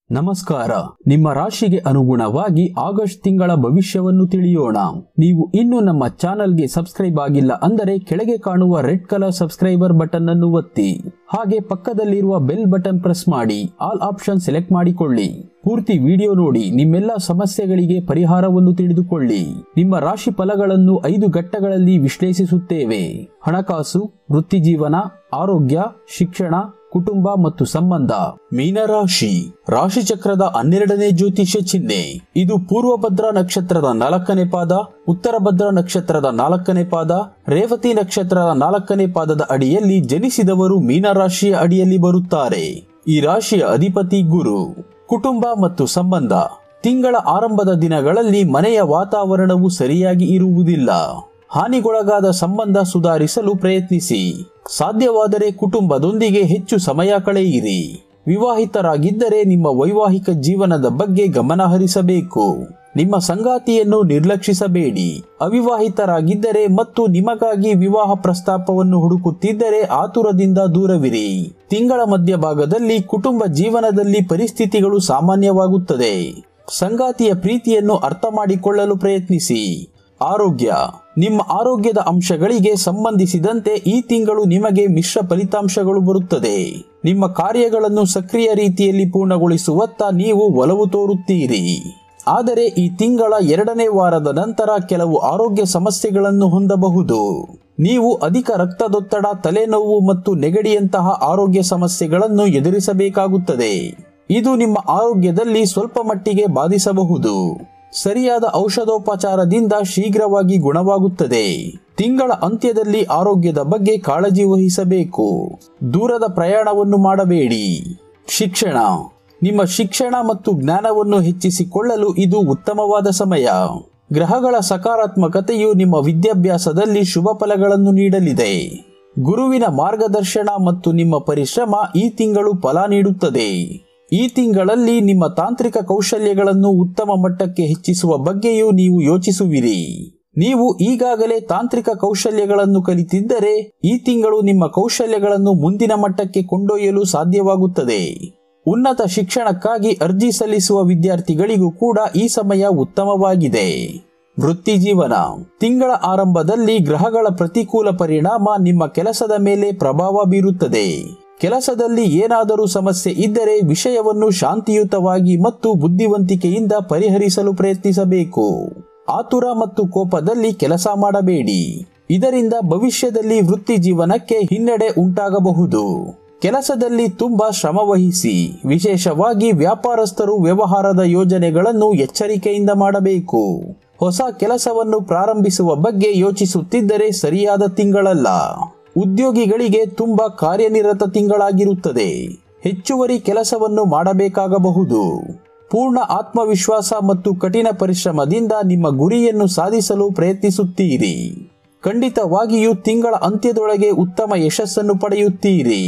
ನಮಸ್ಕಾರ ನಿಮ್ಮ ರಾಶಿಗೆ ಅನುಗುಣವಾಗಿ ಆಗಸ್ಟ್ ತಿಂಗಳ ಭವಿಷ್ಯವನ್ನು ತಿಳಿಯೋಣ ನೀವು ಇನ್ನೂ ನಮ್ಮ ಚಾನೆಲ್ಗೆ ಸಬ್ಸ್ಕ್ರೈಬ್ ಆಗಿಲ್ಲ ಅಂದರೆ ಕೆಳಗೆ ಕಾಣುವ ರೆಡ್ ಕಲರ್ ಸಬ್ಸ್ಕ್ರೈಬರ್ ಬಟನ್ ಅನ್ನು ಒತ್ತಿ ಹಾಗೆ ಪಕ್ಕದಲ್ಲಿರುವ ಬೆಲ್ ಬಟನ್ ಪ್ರೆಸ್ ಮಾಡಿ ಆಲ್ ಆಪ್ಷನ್ ಸೆಲೆಕ್ಟ್ ಮಾಡಿಕೊಳ್ಳಿ ಪೂರ್ತಿ ವಿಡಿಯೋ ನೋಡಿ ನಿಮ್ಮೆಲ್ಲ ಸಮಸ್ಯೆಗಳಿಗೆ ಪರಿಹಾರವನ್ನು ತಿಳಿದುಕೊಳ್ಳಿ ನಿಮ್ಮ ರಾಶಿ ಫಲಗಳನ್ನು ಐದು ಘಟ್ಟಗಳಲ್ಲಿ ವಿಶ್ಲೇಷಿಸುತ್ತೇವೆ ಹಣಕಾಸು ವೃತ್ತಿಜೀವನ ಆರೋಗ್ಯ ಶಿಕ್ಷಣ ಕುಟುಂಬ ಮತ್ತು ಸಂಬಂಧ ಮೀನರಾಶಿ ರಾಶಿ ಚಕ್ರದ ಹನ್ನೆರಡನೇ ಜ್ಯೋತಿಷ್ಯ ಚಿಹ್ನೆ ಇದು ಪೂರ್ವ ಭದ್ರಾ ನಕ್ಷತ್ರದ ನಾಲ್ಕನೇ ಪಾದ ಉತ್ತರ ಭದ್ರಾ ನಕ್ಷತ್ರದ ನಾಲ್ಕನೇ ಪಾದ ರೇವತಿ ನಕ್ಷತ್ರದ ನಾಲ್ಕನೇ ಪಾದದ ಅಡಿಯಲ್ಲಿ ಜನಿಸಿದವರು ಮೀನರಾಶಿಯ ಅಡಿಯಲ್ಲಿ ಬರುತ್ತಾರೆ ಈ ರಾಶಿಯ ಅಧಿಪತಿ ಗುರು ಕುಟುಂಬ ಮತ್ತು ಸಂಬಂಧ ತಿಂಗಳ ಆರಂಭದ ದಿನಗಳಲ್ಲಿ ಮನೆಯ ವಾತಾವರಣವು ಸರಿಯಾಗಿ ಇರುವುದಿಲ್ಲ ಹಾನಿಗೊಳಗಾದ ಸಂಬಂಧ ಸುಧಾರಿಸಲು ಪ್ರಯತ್ನಿಸಿ ಸಾಧ್ಯವಾದರೆ ಕುಟುಂಬದೊಂದಿಗೆ ಹೆಚ್ಚು ಸಮಯ ಕಳೆಯಿರಿ ವಿವಾಹಿತರಾಗಿದ್ದರೆ ನಿಮ್ಮ ವೈವಾಹಿಕ ಜೀವನದ ಬಗ್ಗೆ ಗಮನ ಹರಿಸಬೇಕು ನಿಮ್ಮ ಸಂಗಾತಿಯನ್ನು ನಿರ್ಲಕ್ಷಿಸಬೇಡಿ ಅವಿವಾಹಿತರಾಗಿದ್ದರೆ ಮತ್ತು ನಿಮಗಾಗಿ ವಿವಾಹ ಪ್ರಸ್ತಾಪವನ್ನು ಹುಡುಕುತ್ತಿದ್ದರೆ ಆತುರದಿಂದ ದೂರವಿರಿ ತಿಂಗಳ ಮಧ್ಯಭಾಗದಲ್ಲಿ ಕುಟುಂಬ ಜೀವನದಲ್ಲಿ ಪರಿಸ್ಥಿತಿಗಳು ಸಾಮಾನ್ಯವಾಗುತ್ತದೆ ಸಂಗಾತಿಯ ಪ್ರೀತಿಯನ್ನು ಅರ್ಥ ಮಾಡಿಕೊಳ್ಳಲು ಪ್ರಯತ್ನಿಸಿ ಆರೋಗ್ಯ ನಿಮ್ಮ ಆರೋಗ್ಯದ ಅಂಶಗಳಿಗೆ ಸಂಬಂಧಿಸಿದಂತೆ ಈ ತಿಂಗಳು ನಿಮಗೆ ಮಿಶ್ರ ಫಲಿತಾಂಶಗಳು ಬರುತ್ತದೆ ನಿಮ್ಮ ಕಾರ್ಯಗಳನ್ನು ಸಕ್ರಿಯ ರೀತಿಯಲ್ಲಿ ಪೂರ್ಣಗೊಳಿಸುವತ್ತ ನೀವು ಒಲವು ತೋರುತ್ತೀರಿ ಆದರೆ ಈ ತಿಂಗಳ ಎರಡನೇ ವಾರದ ನಂತರ ಕೆಲವು ಆರೋಗ್ಯ ಸಮಸ್ಯೆಗಳನ್ನು ಹೊಂದಬಹುದು ನೀವು ಅಧಿಕ ರಕ್ತದೊತ್ತಡ ತಲೆನೋವು ಮತ್ತು ನೆಗಡಿಯಂತಹ ಆರೋಗ್ಯ ಸಮಸ್ಯೆಗಳನ್ನು ಎದುರಿಸಬೇಕಾಗುತ್ತದೆ ಇದು ನಿಮ್ಮ ಆರೋಗ್ಯದಲ್ಲಿ ಸ್ವಲ್ಪ ಮಟ್ಟಿಗೆ ಬಾಧಿಸಬಹುದು ಸರಿಯಾದ ಔಷಧೋಪಚಾರದಿಂದ ಶೀಘ್ರವಾಗಿ ಗುಣವಾಗುತ್ತದೆ ತಿಂಗಳ ಅಂತ್ಯದಲ್ಲಿ ಆರೋಗ್ಯದ ಬಗ್ಗೆ ಕಾಳಜಿ ವಹಿಸಬೇಕು ದೂರದ ಪ್ರಯಾಣವನ್ನು ಮಾಡಬೇಡಿ ಶಿಕ್ಷಣ ನಿಮ್ಮ ಶಿಕ್ಷಣ ಮತ್ತು ಜ್ಞಾನವನ್ನು ಹೆಚ್ಚಿಸಿಕೊಳ್ಳಲು ಇದು ಉತ್ತಮವಾದ ಸಮಯ ಗ್ರಹಗಳ ಸಕಾರಾತ್ಮಕತೆಯು ನಿಮ್ಮ ವಿದ್ಯಾಭ್ಯಾಸದಲ್ಲಿ ಶುಭ ಫಲಗಳನ್ನು ನೀಡಲಿದೆ ಗುರುವಿನ ಮಾರ್ಗದರ್ಶನ ಮತ್ತು ನಿಮ್ಮ ಪರಿಶ್ರಮ ಈ ತಿಂಗಳು ಫಲ ನೀಡುತ್ತದೆ ಈ ತಿಂಗಳಲ್ಲಿ ನಿಮ್ಮ ತಾಂತ್ರಿಕ ಕೌಶಲ್ಯಗಳನ್ನು ಉತ್ತಮ ಮಟ್ಟಕ್ಕೆ ಹೆಚ್ಚಿಸುವ ಬಗ್ಗೆಯೂ ನೀವು ಯೋಚಿಸುವಿರಿ ನೀವು ಈಗಾಗಲೇ ತಾಂತ್ರಿಕ ಕೌಶಲ್ಯಗಳನ್ನು ಕಲಿತಿದ್ದರೆ ಈ ತಿಂಗಳು ನಿಮ್ಮ ಕೌಶಲ್ಯಗಳನ್ನು ಮುಂದಿನ ಮಟ್ಟಕ್ಕೆ ಕೊಂಡೊಯ್ಯಲು ಸಾಧ್ಯವಾಗುತ್ತದೆ ಉನ್ನತ ಶಿಕ್ಷಣಕ್ಕಾಗಿ ಅರ್ಜಿ ಸಲ್ಲಿಸುವ ವಿದ್ಯಾರ್ಥಿಗಳಿಗೂ ಕೂಡ ಈ ಸಮಯ ಉತ್ತಮವಾಗಿದೆ ವೃತ್ತಿ ಜೀವನ ತಿಂಗಳ ಆರಂಭದಲ್ಲಿ ಗ್ರಹಗಳ ಪ್ರತಿಕೂಲ ಪರಿಣಾಮ ನಿಮ್ಮ ಕೆಲಸದ ಮೇಲೆ ಪ್ರಭಾವ ಬೀರುತ್ತದೆ ಕೆಲಸದಲ್ಲಿ ಏನಾದರೂ ಸಮಸ್ಯೆ ಇದ್ದರೆ ವಿಷಯವನ್ನು ಶಾಂತಿಯುತವಾಗಿ ಮತ್ತು ಬುದ್ಧಿವಂತಿಕೆಯಿಂದ ಪರಿಹರಿಸಲು ಪ್ರಯತ್ನಿಸಬೇಕು ಆತುರ ಮತ್ತು ಕೋಪದಲ್ಲಿ ಕೆಲಸ ಮಾಡಬೇಡಿ ಇದರಿಂದ ಭವಿಷ್ಯದಲ್ಲಿ ವೃತ್ತಿ ಜೀವನಕ್ಕೆ ಹಿನ್ನಡೆ ಉಂಟಾಗಬಹುದು ಕೆಲಸದಲ್ಲಿ ತುಂಬಾ ಶ್ರಮ ವಹಿಸಿ ವಿಶೇಷವಾಗಿ ವ್ಯಾಪಾರಸ್ಥರು ವ್ಯವಹಾರದ ಯೋಜನೆಗಳನ್ನು ಎಚ್ಚರಿಕೆಯಿಂದ ಮಾಡಬೇಕು ಹೊಸ ಕೆಲಸವನ್ನು ಪ್ರಾರಂಭಿಸುವ ಬಗ್ಗೆ ಯೋಚಿಸುತ್ತಿದ್ದರೆ ಸರಿಯಾದ ತಿಂಗಳಲ್ಲ ಉದ್ಯೋಗಿಗಳಿಗೆ ತುಂಬಾ ಕಾರ್ಯನಿರತ ತಿಂಗಳಾಗಿರುತ್ತದೆ ಹೆಚ್ಚುವರಿ ಕೆಲಸವನ್ನು ಮಾಡಬೇಕಾಗಬಹುದು ಪೂರ್ಣ ಆತ್ಮವಿಶ್ವಾಸ ಮತ್ತು ಕಠಿಣ ಪರಿಶ್ರಮದಿಂದ ನಿಮ್ಮ ಗುರಿಯನ್ನು ಸಾಧಿಸಲು ಪ್ರಯತ್ನಿಸುತ್ತೀರಿ ಖಂಡಿತವಾಗಿಯೂ ತಿಂಗಳ ಅಂತ್ಯದೊಳಗೆ ಉತ್ತಮ ಯಶಸ್ಸನ್ನು ಪಡೆಯುತ್ತೀರಿ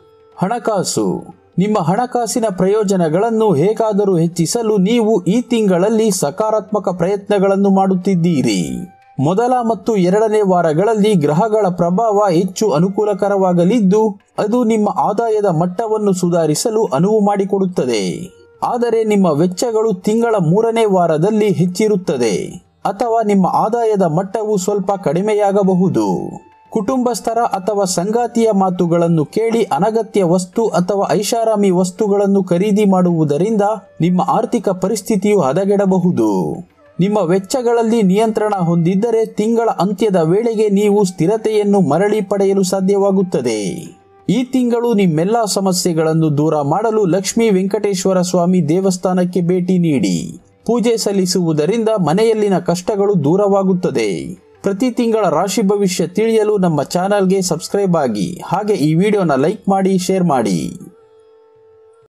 ಹಣಕಾಸು ನಿಮ್ಮ ಹಣಕಾಸಿನ ಪ್ರಯೋಜನಗಳನ್ನು ಹೇಗಾದರೂ ಹೆಚ್ಚಿಸಲು ನೀವು ಈ ತಿಂಗಳಲ್ಲಿ ಸಕಾರಾತ್ಮಕ ಪ್ರಯತ್ನಗಳನ್ನು ಮಾಡುತ್ತಿದ್ದೀರಿ ಮೊದಲ ಮತ್ತು ಎರಡನೇ ವಾರಗಳಲ್ಲಿ ಗ್ರಹಗಳ ಪ್ರಭಾವ ಹೆಚ್ಚು ಅನುಕೂಲಕರವಾಗಲಿದ್ದು ಅದು ನಿಮ್ಮ ಆದಾಯದ ಮಟ್ಟವನ್ನು ಸುಧಾರಿಸಲು ಅನುವು ಮಾಡಿಕೊಡುತ್ತದೆ ಆದರೆ ನಿಮ್ಮ ವೆಚ್ಚಗಳು ತಿಂಗಳ ಮೂರನೇ ವಾರದಲ್ಲಿ ಹೆಚ್ಚಿರುತ್ತದೆ ಅಥವಾ ನಿಮ್ಮ ಆದಾಯದ ಮಟ್ಟವು ಸ್ವಲ್ಪ ಕಡಿಮೆಯಾಗಬಹುದು ಕುಟುಂಬಸ್ಥರ ಅಥವಾ ಸಂಗಾತಿಯ ಮಾತುಗಳನ್ನು ಕೇಳಿ ಅನಗತ್ಯ ವಸ್ತು ಅಥವಾ ಐಷಾರಾಮಿ ವಸ್ತುಗಳನ್ನು ಖರೀದಿ ಮಾಡುವುದರಿಂದ ನಿಮ್ಮ ಆರ್ಥಿಕ ಪರಿಸ್ಥಿತಿಯು ಹದಗೆಡಬಹುದು ನಿಮ್ಮ ವೆಚ್ಚಗಳಲ್ಲಿ ನಿಯಂತ್ರಣ ಹೊಂದಿದ್ದರೆ ತಿಂಗಳ ಅಂತ್ಯದ ವೇಳೆಗೆ ನೀವು ಸ್ಥಿರತೆಯನ್ನು ಮರಳಿ ಪಡೆಯಲು ಸಾಧ್ಯವಾಗುತ್ತದೆ ಈ ತಿಂಗಳು ನಿಮ್ಮೆಲ್ಲ ಸಮಸ್ಯೆಗಳನ್ನು ದೂರ ಮಾಡಲು ಲಕ್ಷ್ಮೀ ವೆಂಕಟೇಶ್ವರ ಸ್ವಾಮಿ ದೇವಸ್ಥಾನಕ್ಕೆ ಭೇಟಿ ನೀಡಿ ಪೂಜೆ ಸಲ್ಲಿಸುವುದರಿಂದ ಮನೆಯಲ್ಲಿನ ಕಷ್ಟಗಳು ದೂರವಾಗುತ್ತದೆ ಪ್ರತಿ ತಿಂಗಳ ರಾಶಿ ಭವಿಷ್ಯ ತಿಳಿಯಲು ನಮ್ಮ ಚಾನಲ್ಗೆ ಸಬ್ಸ್ಕ್ರೈಬ್ ಆಗಿ ಹಾಗೆ ಈ ವಿಡಿಯೋನ ಲೈಕ್ ಮಾಡಿ ಶೇರ್ ಮಾಡಿ